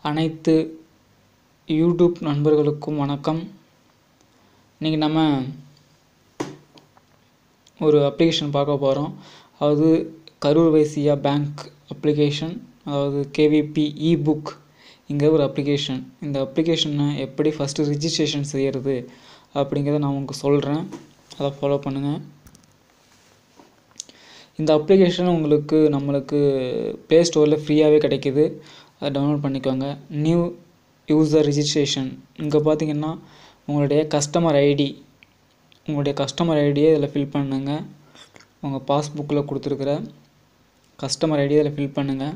அனைத்து யூடியூப் நண்பர்களுக்கும் வணக்கம் இன்றைக்கி நம்ம ஒரு அப்ளிகேஷன் பார்க்க போகிறோம் அதாவது கரூர் வைசியா பேங்க் அப்ளிகேஷன் அதாவது கேவிபி இ புக் இங்கே ஒரு அப்ளிகேஷன் இந்த அப்ளிகேஷனை எப்படி ஃபஸ்ட்டு ரிஜிஸ்ட்ரேஷன் செய்கிறது அப்படிங்கிறத நான் உங்களுக்கு சொல்கிறேன் அதை ஃபாலோ பண்ணுங்கள் இந்த அப்ளிகேஷன் உங்களுக்கு நம்மளுக்கு ப்ளே ஸ்டோரில் ஃப்ரீயாகவே கிடைக்கிது அதை டவுன்லோட் பண்ணிக்கோங்க நியூ யூசர் ரிஜிஸ்ட்ரேஷன் இங்கே பார்த்தீங்கன்னா உங்களுடைய கஸ்டமர் ஐடி உங்களுடைய கஸ்டமர் ஐடியை இதில் ஃபில் பண்ணுங்கள் உங்கள் பாஸ்புக்கில் கொடுத்துருக்குற கஸ்டமர் ஐடியை இதில் ஃபில் பண்ணுங்கள்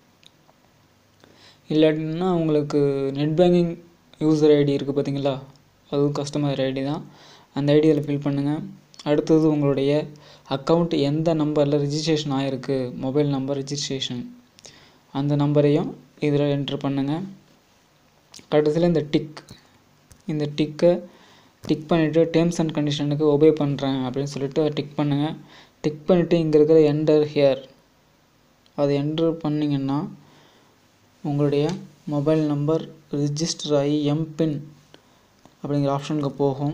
இல்லாட்டினா உங்களுக்கு நெட் பேங்கிங் யூசர் ஐடி இருக்குது பார்த்தீங்களா அதுவும் கஸ்டமர் ஐடி தான் அந்த ஐடி இதில் ஃபில் பண்ணுங்கள் அடுத்தது உங்களுடைய அக்கௌண்ட் எந்த நம்பரில் ரிஜிஸ்ட்ரேஷன் ஆகிருக்கு மொபைல் நம்பர் ரிஜிஸ்ட்ரேஷன் அந்த நம்பரையும் இதில் என்ட்ரு பண்ணுங்கள் கடைசியில் இந்த டிக் இந்த டிக்கை டிக் பண்ணிவிட்டு டேர்ம்ஸ் அண்ட் கண்டிஷனுக்கு ஒபே பண்ணுறேன் அப்படின்னு சொல்லிட்டு டிக் பண்ணுங்கள் டிக் பண்ணிவிட்டு இங்கே இருக்கிற என்டர் ஹியர் அதை என்ட்ரு பண்ணிங்கன்னா உங்களுடைய மொபைல் நம்பர் ரிஜிஸ்டர் ஆகி எம்பின் அப்படிங்கிற ஆப்ஷனுக்கு போகும்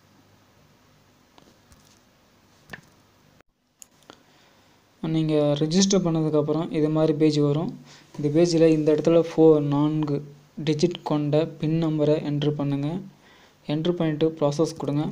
நீங்கள் ரிஜிஸ்டர் பண்ணதுக்கப்புறம் இது மாதிரி பேஜ் வரும் இந்த பேஜில் இந்த இடத்துல ஃபோ நான்கு டிஜிட் கொண்ட பின் நம்பரை என்ட்ரு பண்ணுங்கள் என்ட்ரு பண்ணிவிட்டு ப்ராசஸ் கொடுங்க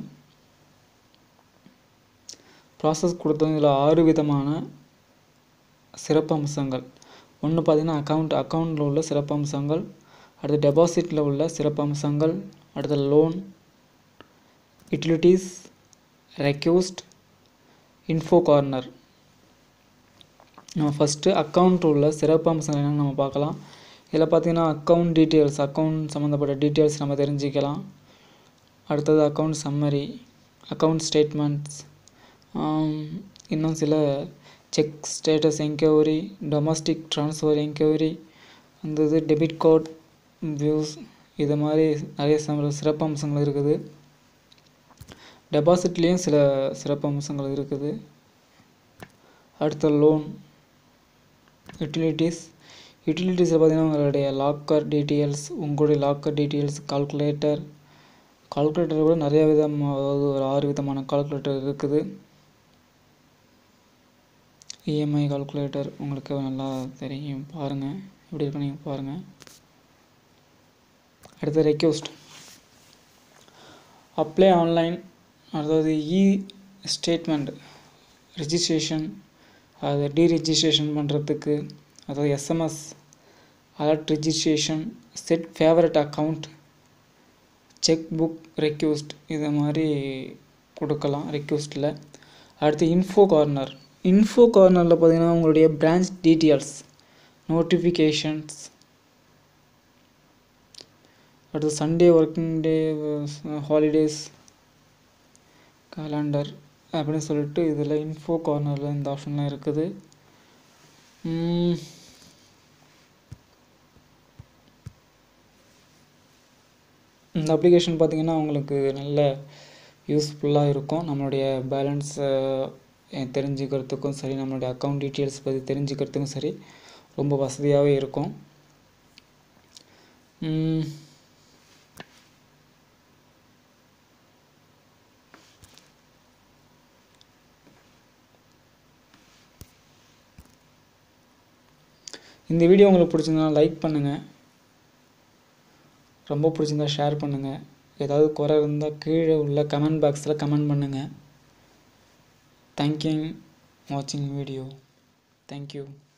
ப்ராசஸ் கொடுத்தது இதில் ஆறு விதமான சிறப்பு அம்சங்கள் ஒன்று பார்த்தீங்கன்னா அக்கௌண்ட் அக்கௌண்ட்டில் உள்ள சிறப்பு அம்சங்கள் அடுத்து டெபாசிட்டில் உள்ள சிறப்பு அம்சங்கள் அடுத்து loan utilities request info corner நம்ம ஃபஸ்ட்டு அக்கௌண்ட் உள்ள சிறப்பு அம்சங்கள் என்னென்னு நம்ம பார்க்கலாம் இதில் பார்த்தீங்கன்னா அக்கௌண்ட் டீட்டெயில்ஸ் அக்கௌண்ட் சம்மந்தப்பட்ட டீட்டெயில்ஸ் நம்ம தெரிஞ்சுக்கலாம் அடுத்தது அக்கௌண்ட் சம்மரி அக்கௌண்ட் ஸ்டேட்மெண்ட்ஸ் இன்னும் சில cheque status enquiry domestic transfer enquiry அந்த இது டெபிட் கார்ட் வியூஸ் இது மாதிரி நிறைய சம சிறப்பு அம்சங்கள் இருக்குது டெபாசிட்லேயும் சில சிறப்பு அம்சங்கள் இருக்குது அடுத்த லோன் யூட்டிலிட்டிஸ் யூட்டிலிட்டிஸில் பார்த்தீங்கன்னா உங்களுடைய லாக்கர் டீட்டெயில்ஸ் உங்களுடைய லாக்கர் டீட்டெயில்ஸ் கால்குலேட்டர் கால்குலேட்டர் கூட நிறைய விதம் அதாவது ஒரு ஆறு விதமான கால்குலேட்டர் இருக்குது இஎம்ஐ கால்குலேட்டர் உங்களுக்கு நல்லா தெரியும் பாருங்கள் எப்படி இருக்கு நீங்கள் பாருங்கள் அடுத்து ரெக்யூஸ்ட் அப்ளை ஆன்லைன் அதாவது இ ஸ்டேட்மெண்ட் ரிஜிஸ்ட்ரேஷன் அதை டீரிஜிஸ்ட்ரேஷன் பண்ணுறதுக்கு அதாவது SMS alert registration set favourite account cheque book request இது மாதிரி கொடுக்கலாம் ரெக்யூஸ்ட்டில் அடுத்து இன்ஃபோ கார்னர் இன்ஃபோ கார்னரில் பார்த்தீங்கன்னா உங்களுடைய பிரான்ச் டீட்டெயில்ஸ் நோட்டிஃபிகேஷன்ஸ் அடுத்து Sunday working day holidays calendar அப்படின்னு சொல்லிட்டு இதில் இன்ஃபோ கார்னரில் இந்த ஆப்ஷன்லாம் இருக்குது இந்த அப்ளிகேஷன் பார்த்திங்கன்னா உங்களுக்கு நல்ல யூஸ்ஃபுல்லாக இருக்கும் நம்மளுடைய பேலன்ஸை தெரிஞ்சுக்கிறதுக்கும் சரி நம்மளுடைய அக்கௌண்ட் டீட்டெயில்ஸ் பற்றி தெரிஞ்சுக்கிறதுக்கும் சரி ரொம்ப வசதியாகவே இருக்கும் இந்த வீடியோ உங்களுக்கு பிடிச்சிருந்தா லைக் பண்ணுங்கள் ரொம்ப பிடிச்சிருந்தா ஷேர் பண்ணுங்கள் ஏதாவது குறை இருந்தால் கீழே உள்ள கமெண்ட் பாக்ஸில் கமெண்ட் பண்ணுங்கள் தேங்க்யூ வாட்சிங் வீடியோ தேங்க்யூ